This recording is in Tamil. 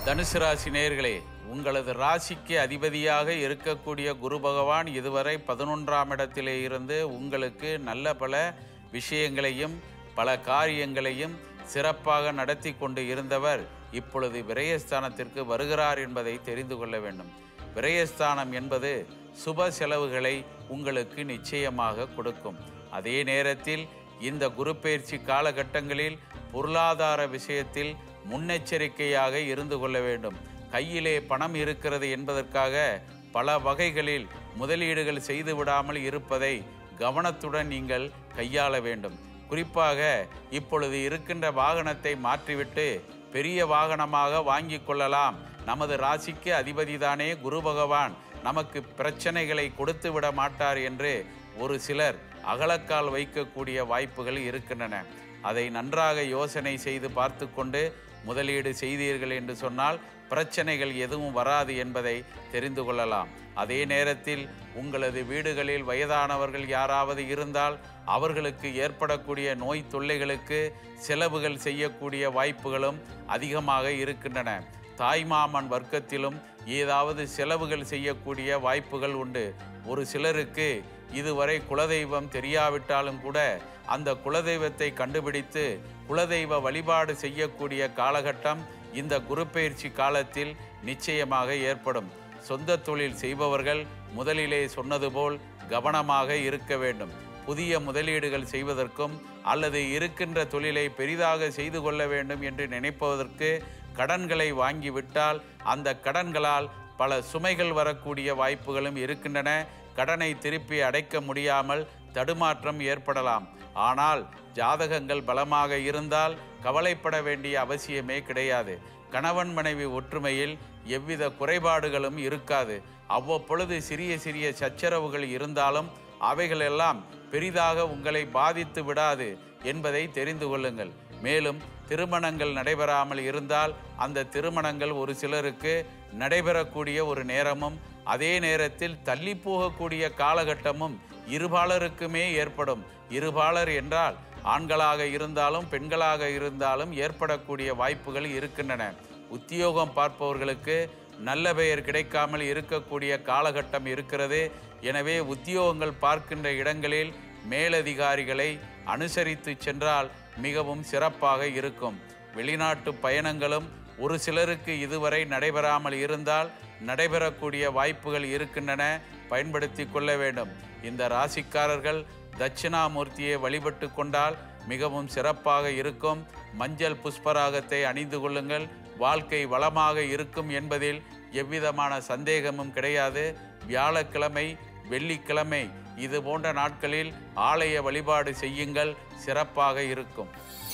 தனுசு ராசி நேயர்களே உங்களது ராசிக்கு அதிபதியாக இருக்கக்கூடிய குரு பகவான் இதுவரை பதினொன்றாம் இடத்திலே இருந்து உங்களுக்கு நல்ல பல விஷயங்களையும் பல காரியங்களையும் சிறப்பாக நடத்தி கொண்டு இருந்தவர் இப்பொழுது விரயஸ்தானத்திற்கு வருகிறார் என்பதை தெரிந்து கொள்ள வேண்டும் விரயஸ்தானம் என்பது சுப செலவுகளை உங்களுக்கு நிச்சயமாக கொடுக்கும் அதே நேரத்தில் இந்த குரு பயிற்சி காலகட்டங்களில் பொருளாதார விஷயத்தில் முன்னெச்சரிக்கையாக இருந்து கொள்ள வேண்டும் கையிலே பணம் இருக்கிறது என்பதற்காக பல வகைகளில் முதலீடுகள் செய்து விடாமல் இருப்பதை கவனத்துடன் நீங்கள் கையாள வேண்டும் குறிப்பாக இப்பொழுது இருக்கின்ற வாகனத்தை மாற்றிவிட்டு பெரிய வாகனமாக வாங்கி கொள்ளலாம் நமது ராசிக்கு அதிபதிதானே குரு பகவான் நமக்கு பிரச்சனைகளை கொடுத்து விட மாட்டார் என்று ஒரு சிலர் அகலக்கால் வைக்கக்கூடிய வாய்ப்புகள் இருக்கின்றன அதை நன்றாக யோசனை செய்து பார்த்து கொண்டு முதலீடு செய்தீர்கள் என்று சொன்னால் பிரச்சனைகள் எதுவும் வராது என்பதை தெரிந்து கொள்ளலாம் அதே நேரத்தில் உங்களது வீடுகளில் வயதானவர்கள் யாராவது இருந்தால் அவர்களுக்கு ஏற்படக்கூடிய நோய் தொல்லைகளுக்கு செலவுகள் செய்யக்கூடிய வாய்ப்புகளும் அதிகமாக இருக்கின்றன தாய்மாமன் வர்க்கத்திலும் ஏதாவது செலவுகள் செய்யக்கூடிய வாய்ப்புகள் உண்டு ஒரு சிலருக்கு இதுவரை குலதெய்வம் தெரியாவிட்டாலும் கூட அந்த குலதெய்வத்தை கண்டுபிடித்து குலதெய்வ வழிபாடு செய்யக்கூடிய காலகட்டம் இந்த குரு பயிற்சி காலத்தில் நிச்சயமாக ஏற்படும் சொந்த தொழில் செய்பவர்கள் முதலிலே சொன்னது போல் கவனமாக இருக்க வேண்டும் புதிய முதலீடுகள் செய்வதற்கும் அல்லது இருக்கின்ற தொழிலை பெரிதாக செய்து கொள்ள வேண்டும் என்று நினைப்பதற்கு கடன்களை வாங்கிவிட்டால் அந்த கடன்களால் பல சுமைகள் வரக்கூடிய வாய்ப்புகளும் இருக்கின்றன கடனை திருப்பி அடைக்க முடியாமல் தடுமாற்றம் ஏற்படலாம் ஆனால் ஜாதகங்கள் பலமாக இருந்தால் கவலைப்பட வேண்டிய அவசியமே கிடையாது கணவன் மனைவி ஒற்றுமையில் எவ்வித குறைபாடுகளும் இருக்காது அவ்வப்பொழுது சிறிய சிறிய சச்சரவுகள் இருந்தாலும் அவைகளெல்லாம் பெரிதாக உங்களை பாதித்து விடாது என்பதை தெரிந்து கொள்ளுங்கள் மேலும் திருமணங்கள் நடைபெறாமல் இருந்தால் அந்த திருமணங்கள் ஒரு சிலருக்கு நடைபெறக்கூடிய ஒரு நேரமும் அதே நேரத்தில் தள்ளி போகக்கூடிய காலகட்டமும் இருபாலருக்குமே ஏற்படும் இருபாலர் என்றால் ஆண்களாக இருந்தாலும் பெண்களாக இருந்தாலும் ஏற்படக்கூடிய வாய்ப்புகள் இருக்கின்றன உத்தியோகம் பார்ப்பவர்களுக்கு நல்ல பெயர் கிடைக்காமல் இருக்கக்கூடிய காலகட்டம் இருக்கிறது எனவே உத்தியோகங்கள் பார்க்கின்ற இடங்களில் மேலதிகாரிகளை அனுசரித்து சென்றால் மிகவும் சிறப்பாக இருக்கும் வெளிநாட்டு பயணங்களும் ஒரு சிலருக்கு இதுவரை நடைபெறாமல் இருந்தால் நடைபெறக்கூடிய வாய்ப்புகள் இருக்கின்றன பயன்படுத்தி கொள்ள வேண்டும் இந்த ராசிக்காரர்கள் தட்சிணாமூர்த்தியை வழிபட்டு கொண்டால் மிகவும் சிறப்பாக இருக்கும் மஞ்சள் புஷ்பராகத்தை அணிந்து கொள்ளுங்கள் வாழ்க்கை வளமாக இருக்கும் என்பதில் எவ்விதமான சந்தேகமும் கிடையாது வியாழக்கிழமை வெள்ளிக்கிழமை இது போன்ற நாட்களில் ஆலய வழிபாடு செய்யுங்கள் சிறப்பாக இருக்கும்